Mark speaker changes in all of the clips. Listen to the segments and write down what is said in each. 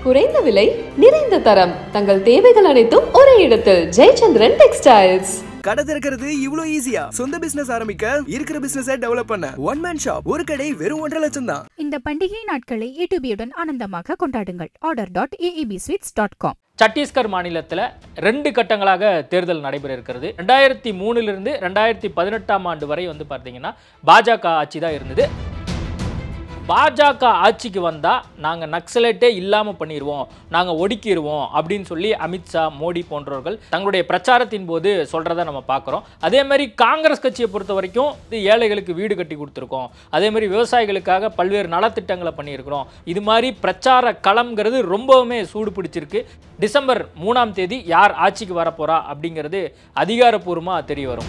Speaker 1: குறைந்த விலை நிறைந்த தரம் தங்கள் தேவைகள் அனைத்தும் ஒரே இடத்தில் ஜெயச்சந்திரன் டெக்ஸ்டைல்ஸ்
Speaker 2: கடை திறக்கிறது இவ்ளோ ஈஸியா சொந்த பிசினஸ் ஆரம்பிக்க இருக்கிற பிசினஸ் டெவலப் பண்ண ஒன் மேன் ஷாப் ஒரு கடை வெறும் ஒன்றரை லட்சம் தான்
Speaker 3: இந்த பண்டிகை நாட்களை ஏடிபியுடன் ஆனந்தமாக கொண்டாடுங்கள் order dot AAB sweets dot com
Speaker 4: Chhattisgarh மாநிலத்தில் ரெண்டு கட்டங்களாக தேர்தல் நடைபெற இருக்கிறது ரெண்டாயிரத்தி மூணுலேருந்து ரெண்டாயிரத்தி பதினெட்டாம் ஆண்டு வரை வந்து பார்த்தீங்கன்னா பாஜக ஆட்சி தான் இருந்தது பாஜக ஆட்சிக்கு வந்தால் நாங்கள் நக்சலைட்டே இல்லாமல் பண்ணிடுவோம் நாங்கள் ஒடுக்கிடுவோம் அப்படின்னு சொல்லி அமித்ஷா மோடி போன்றவர்கள் தங்களுடைய பிரச்சாரத்தின் போது சொல்கிறத நம்ம பார்க்குறோம் அதே மாதிரி காங்கிரஸ் கட்சியை பொறுத்த வரைக்கும் இது ஏழைகளுக்கு வீடு கட்டி கொடுத்துருக்கோம் அதே மாதிரி விவசாயிகளுக்காக பல்வேறு நலத்திட்டங்களை பண்ணியிருக்கிறோம் இது மாதிரி பிரச்சார களம்ங்கிறது ரொம்பவுமே சூடு பிடிச்சிருக்கு டிசம்பர் மூணாம் தேதி யார் ஆட்சிக்கு வரப்போறா அப்படிங்கிறது அதிகாரப்பூர்வமாக தெரிய வரும்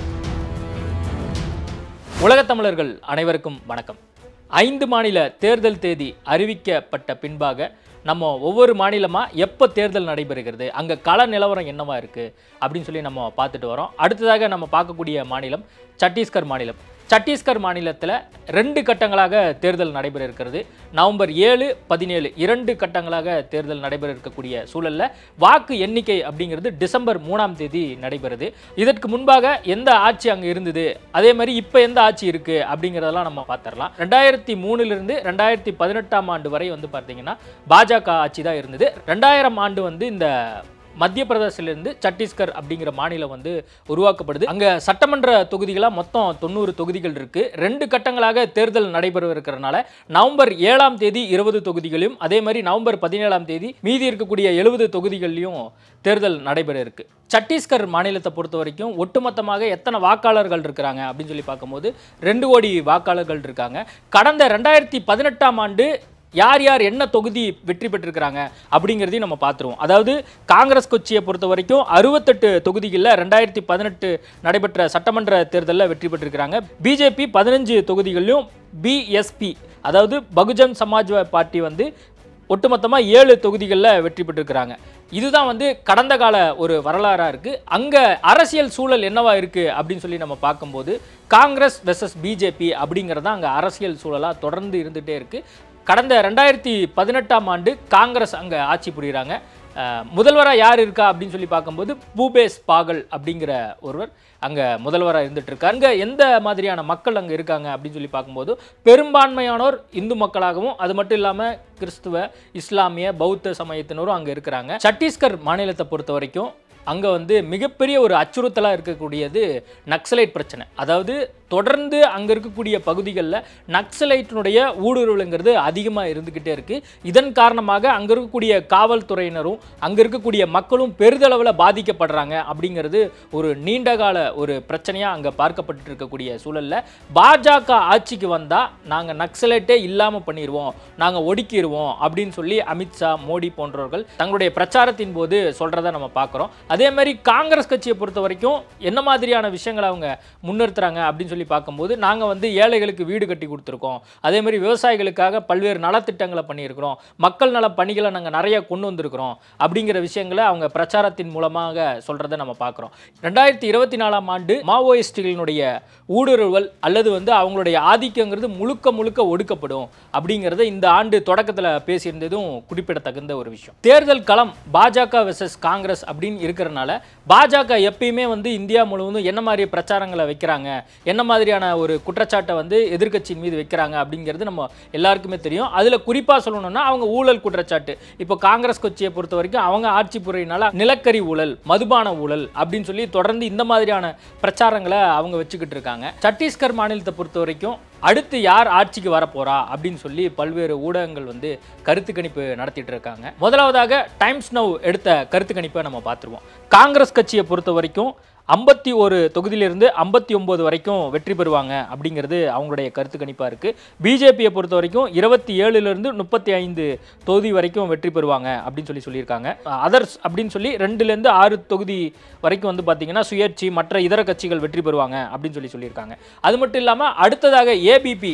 Speaker 4: உலகத் தமிழர்கள் அனைவருக்கும் வணக்கம் ஐந்து மாநில தேர்தல் தேதி அறிவிக்கப்பட்ட பின்பாக நம்ம ஒவ்வொரு மாநிலமாக எப்போ தேர்தல் நடைபெறுகிறது அங்கே கள நிலவரம் என்னவா இருக்குது அப்படின்னு சொல்லி நம்ம பார்த்துட்டு வரோம் அடுத்ததாக நம்ம பார்க்கக்கூடிய மாநிலம் சத்தீஸ்கர் மாநிலம் சத்தீஸ்கர் மாநிலத்தில் ரெண்டு கட்டங்களாக தேர்தல் நடைபெற இருக்கிறது நவம்பர் ஏழு பதினேழு இரண்டு கட்டங்களாக தேர்தல் நடைபெற இருக்கக்கூடிய சூழலில் வாக்கு எண்ணிக்கை அப்படிங்கிறது டிசம்பர் மூணாம் தேதி நடைபெறுது இதற்கு முன்பாக எந்த ஆட்சி அங்கே இருந்தது அதே மாதிரி இப்போ எந்த ஆட்சி இருக்குது அப்படிங்கிறதெல்லாம் நம்ம பார்த்துடலாம் ரெண்டாயிரத்தி மூணுலேருந்து ரெண்டாயிரத்தி பதினெட்டாம் ஆண்டு வரை வந்து பார்த்தீங்கன்னா பாஜக ஆட்சி தான் இருந்தது ரெண்டாயிரம் ஆண்டு வந்து இந்த மத்திய பிரதேசிலிருந்து சத்தீஸ்கர் அப்படிங்கிற மாநிலம் வந்து உருவாக்கப்படுது அங்கே சட்டமன்ற தொகுதிகளாக மொத்தம் தொண்ணூறு தொகுதிகள் இருக்கு ரெண்டு கட்டங்களாக தேர்தல் நடைபெற இருக்கிறனால நவம்பர் ஏழாம் தேதி இருபது தொகுதிகளையும் அதே மாதிரி நவம்பர் பதினேழாம் தேதி மீதி இருக்கக்கூடிய எழுபது தொகுதிகள்லையும் தேர்தல் நடைபெற இருக்கு சத்தீஸ்கர் மாநிலத்தை பொறுத்த வரைக்கும் ஒட்டுமொத்தமாக எத்தனை வாக்காளர்கள் இருக்கிறாங்க அப்படின்னு சொல்லி பார்க்கும்போது ரெண்டு கோடி வாக்காளர்கள் இருக்காங்க கடந்த ரெண்டாயிரத்தி பதினெட்டாம் ஆண்டு யார் யார் என்ன தொகுதி வெற்றி பெற்றிருக்கிறாங்க அப்படிங்கிறதையும் நம்ம பார்த்துருவோம் அதாவது காங்கிரஸ் கட்சியை பொறுத்த வரைக்கும் அறுபத்தெட்டு தொகுதிகளில் ரெண்டாயிரத்தி பதினெட்டு நடைபெற்ற சட்டமன்ற தேர்தலில் வெற்றி பெற்றிருக்கிறாங்க பிஜேபி பதினஞ்சு தொகுதிகளிலும் பிஎஸ்பி அதாவது பகுஜன் சமாஜ் பார்ட்டி வந்து ஒட்டுமொத்தமாக ஏழு தொகுதிகளில் வெற்றி பெற்றிருக்கிறாங்க இதுதான் வந்து கடந்த கால ஒரு வரலாறாக இருக்குது அங்கே அரசியல் சூழல் என்னவா இருக்குது அப்படின்னு சொல்லி நம்ம பார்க்கும்போது காங்கிரஸ் வெர்சஸ் பிஜேபி அப்படிங்கிறது அங்கே அரசியல் சூழலாக தொடர்ந்து இருந்துகிட்டே இருக்குது கடந்த ரெண்டாயிரத்தி பதினெட்டாம் ஆண்டு காங்கிரஸ் அங்கே ஆட்சி புரிகிறாங்க முதல்வராக யார் இருக்கா அப்படின்னு சொல்லி பார்க்கும்போது பூபேஷ் பாகல் அப்படிங்கிற ஒருவர் அங்கே முதல்வராக இருந்துட்டு இருக்காரு அங்கே எந்த மாதிரியான மக்கள் அங்கே இருக்காங்க அப்படின்னு சொல்லி பார்க்கும்போது பெரும்பான்மையானோர் இந்து மக்களாகவும் அது மட்டும் இல்லாமல் கிறிஸ்துவ இஸ்லாமிய பௌத்த சமயத்தினரும் அங்கே இருக்கிறாங்க சத்தீஸ்கர் மாநிலத்தை பொறுத்த வரைக்கும் அங்கே வந்து மிகப்பெரிய ஒரு அச்சுறுத்தலாக இருக்கக்கூடியது நக்சலைட் பிரச்சனை அதாவது தொடர்ந்து அங்கே இருக்கக்கூடிய பகுதிகளில் நக்சலைட்டினுடைய ஊடுருவலுங்கிறது அதிகமாக இருந்துக்கிட்டே இருக்குது இதன் காரணமாக அங்கே இருக்கக்கூடிய காவல்துறையினரும் அங்கே இருக்கக்கூடிய மக்களும் பெரிதளவில் பாதிக்கப்படுறாங்க அப்படிங்கிறது ஒரு நீண்டகால ஒரு பிரச்சனையாக அங்கே பார்க்கப்பட்டு இருக்கக்கூடிய சூழலில் பாஜக ஆட்சிக்கு வந்தால் நாங்கள் நக்சலைட்டே இல்லாமல் பண்ணிடுவோம் நாங்கள் ஒடுக்கிடுவோம் அப்படின்னு சொல்லி அமித்ஷா மோடி போன்றவர்கள் தங்களுடைய பிரச்சாரத்தின் போது சொல்கிறத நம்ம பார்க்குறோம் அதே மாதிரி காங்கிரஸ் கட்சியை பொறுத்த வரைக்கும் என்ன மாதிரியான விஷயங்களை அவங்க முன்னிறுத்துறாங்க அப்படின்னு சொல்லி பார்க்கும்போது நாங்கள் வந்து ஏழைகளுக்கு வீடு கட்டி கொடுத்துருக்கோம் அதே மாதிரி விவசாயிகளுக்காக பல்வேறு நலத்திட்டங்களை பண்ணியிருக்கிறோம் மக்கள் நல பணிகளை நாங்கள் நிறைய கொண்டு வந்திருக்கிறோம் அப்படிங்கிற விஷயங்களை அவங்க பிரச்சாரத்தின் மூலமாக சொல்கிறத நம்ம பார்க்குறோம் ரெண்டாயிரத்தி இருபத்தி நாலாம் ஆண்டு மாவோயிஸ்டுகளினுடைய ஊடுருவல் அல்லது வந்து அவங்களுடைய ஆதிக்கங்கிறது முழுக்க முழுக்க ஒடுக்கப்படும் அப்படிங்கிறத இந்த ஆண்டு தொடக்கத்தில் பேசியிருந்ததும் குறிப்பிடத்தகுந்த ஒரு விஷயம் தேர்தல் களம் பாஜக வெர்சஸ் காங்கிரஸ் அப்படின்னு இருக்கிறனால பாஜக எப்பயுமே வந்து இந்தியா முழுவதும் என்ன மாதிரி பிரச்சாரங்களை வைக்கிறாங்க என்ன மாதிரியான ஒரு குற்றச்சாட்டை வந்து எதிர்க்கட்சியின் மீது வைக்கிறாங்க அப்படிங்கிறது நம்ம எல்லாருக்குமே தெரியும் அதில் குறிப்பாக சொல்லணும்னா அவங்க ஊழல் குற்றச்சாட்டு இப்போ காங்கிரஸ் கட்சியை பொறுத்த வரைக்கும் அவங்க ஆட்சி புரியினால நிலக்கரி ஊழல் மதுபான ஊழல் அப்படின்னு சொல்லி தொடர்ந்து இந்த மாதிரியான பிரச்சாரங்களை அவங்க வச்சுக்கிட்டு இருக்காங்க சத்தீஸ்கர் மாநிலத்தை பொறுத்த வரைக்கும் அடுத்து யார் ஆட்சிக்கு வரப்போறா அப்படின்னு சொல்லி பல்வேறு ஊடகங்கள் வந்து கருத்து கணிப்பு நடத்திட்டு இருக்காங்க முதலாவதாக டைம்ஸ் நவ் எடுத்த கருத்து கணிப்பை நம்ம பார்த்துருவோம் காங்கிரஸ் கட்சியை பொறுத்த வரைக்கும் ஐம்பத்தி ஒரு தொகுதியிலிருந்து ஐம்பத்தி ஒம்பது வரைக்கும் வெற்றி பெறுவாங்க அப்படிங்கிறது அவங்களுடைய கருத்து கணிப்பாக இருக்குது பிஜேபியை பொறுத்த வரைக்கும் இருபத்தி ஏழுலேருந்து முப்பத்தி ஐந்து தொகுதி வரைக்கும் வெற்றி பெறுவாங்க அப்படின்னு சொல்லி சொல்லியிருக்காங்க அதர்ஸ் அப்படின்னு சொல்லி ரெண்டுலேருந்து ஆறு தொகுதி வரைக்கும் வந்து பார்த்திங்கன்னா சுயேட்சி மற்ற இதர கட்சிகள் வெற்றி பெறுவாங்க அப்படின்னு சொல்லி சொல்லியிருக்காங்க அது மட்டும் இல்லாமல் அடுத்ததாக ஏபிபி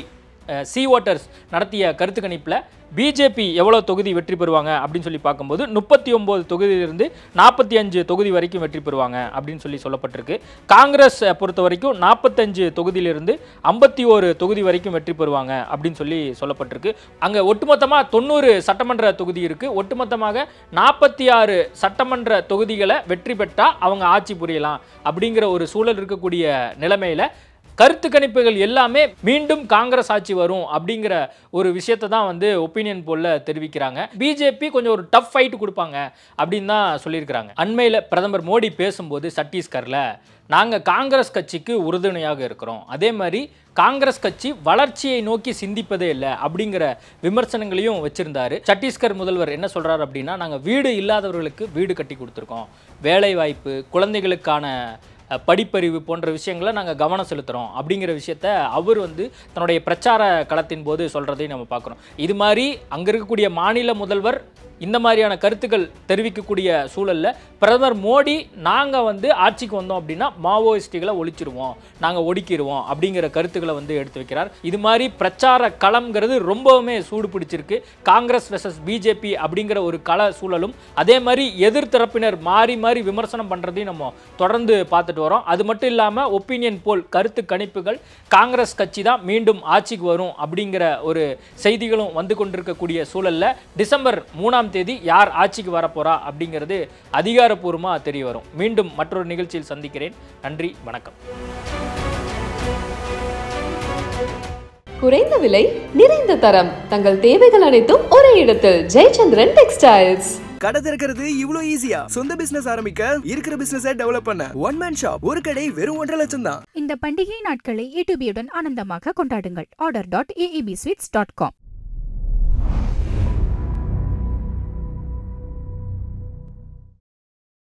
Speaker 4: சி ஓட்டர்ஸ் நடத்திய கருத்து கணிப்பில் பிஜேபி எவ்வளோ தொகுதி வெற்றி பெறுவாங்க அப்படின்னு சொல்லி பார்க்கும்போது முப்பத்தி ஒம்பது தொகுதியிலிருந்து நாற்பத்தி அஞ்சு தொகுதி வரைக்கும் வெற்றி பெறுவாங்க அப்படின்னு சொல்லி சொல்லப்பட்டிருக்கு காங்கிரஸ் அஹ், பொறுத்த வரைக்கும் நாற்பத்தஞ்சு தொகுதியிலிருந்து ஐம்பத்தி ஒரு தொகுதி வரைக்கும் வெற்றி பெறுவாங்க அப்படின்னு சொல்லி சொல்லப்பட்டிருக்கு அங்கே ஒட்டுமொத்தமாக தொண்ணூறு சட்டமன்ற தொகுதி இருக்குது ஒட்டுமொத்தமாக நாற்பத்தி ஆறு சட்டமன்ற தொகுதிகளை வெற்றி பெற்றால் அவங்க ஆட்சி புரியலாம் அப்படிங்கிற ஒரு சூழல் இருக்கக்கூடிய நிலைமையில் கருத்து கணிப்புகள் எல்லாமே மீண்டும் காங்கிரஸ் ஆட்சி வரும் அப்படிங்கிற ஒரு விஷயத்தை தான் வந்து ஒப்பீனியன் போல்ல தெரிவிக்கிறாங்க பிஜேபி கொஞ்சம் ஒரு டஃப் ஃபைட் கொடுப்பாங்க அப்படின்னு தான் சொல்லியிருக்கிறாங்க அண்மையில் பிரதமர் மோடி பேசும்போது சத்தீஸ்கரில் நாங்கள் காங்கிரஸ் கட்சிக்கு உறுதுணையாக இருக்கிறோம் அதே மாதிரி காங்கிரஸ் கட்சி வளர்ச்சியை நோக்கி சிந்திப்பதே இல்லை அப்படிங்கிற விமர்சனங்களையும் வச்சிருந்தாரு சத்தீஸ்கர் முதல்வர் என்ன சொல்றாரு அப்படின்னா நாங்கள் வீடு இல்லாதவர்களுக்கு வீடு கட்டி கொடுத்துருக்கோம் வேலை வாய்ப்பு குழந்தைகளுக்கான அஹ், படிப்பறிவு போன்ற விஷயங்களை நாங்கள் கவனம் செலுத்துகிறோம் அப்படிங்கிற விஷயத்த அவர் வந்து தன்னுடைய பிரச்சார களத்தின் போது சொல்கிறதையும் நம்ம பார்க்குறோம் இது மாதிரி அங்கே இருக்கக்கூடிய மாநில முதல்வர் இந்த மாதிரியான கருத்துக்கள் தெரிவிக்கக்கூடிய சூழல்ல பிரதமர் மோடி நாங்கள் வந்து ஆட்சிக்கு வந்தோம் அப்படின்னா மாவோயிஸ்டுகளை ஒழிச்சிருவோம் நாங்கள் ஒடுக்கிடுவோம் அப்படிங்கிற கருத்துக்களை வந்து எடுத்து வைக்கிறார் இது மாதிரி பிரச்சார களம்ங்கிறது ரொம்பவுமே சூடு பிடிச்சிருக்கு காங்கிரஸ் வெர்சஸ் பிஜேபி அப்படிங்கிற ஒரு கள சூழலும் அதே மாதிரி எதிர்த்தரப்பினர் மாறி மாறி விமர்சனம் பண்ணுறதையும் நம்ம தொடர்ந்து பார்த்துட்டு வரோம் அது மட்டும் இல்லாமல் ஒப்பீனியன் போல் கருத்து கணிப்புகள் காங்கிரஸ் கட்சி தான் மீண்டும் ஆட்சிக்கு வரும் அப்படிங்கிற ஒரு செய்திகளும் வந்து கொண்டிருக்கக்கூடிய சூழல்ல டிசம்பர் மூணாம் தேதி யார் ஆட்சிக்கு வரப்போறா அப்படிங்கிறது அதிகாரப்பூர்வமாக தெரிய வரும் மீண்டும் மற்றொரு நிகழ்ச்சியில் சந்திக்கிறேன் நன்றி வணக்கம்
Speaker 1: குறைந்த விலை நிறைந்த தரம் தங்கள் தேவைகள் அனைத்தும் ஒரே இடத்தில் ஜெயச்சந்திரன் டெக்ஸ்டைல்ஸ்
Speaker 2: கடை திறக்கிறது இவ்ளோ ஈஸியா சொந்த பிசினஸ் ஆரம்பிக்க இருக்கிற பிசினஸை டெவலப் பண்ண ஒன் மேன் ஷாப் ஒரு கடை வெறும் ஒன்றரை லட்சம் தான்
Speaker 3: இந்த பண்டிகை நாட்களை ஏடிபியுடன் ஆனந்தமாக கொண்டாடுங்கள் order dot AAB sweets dot com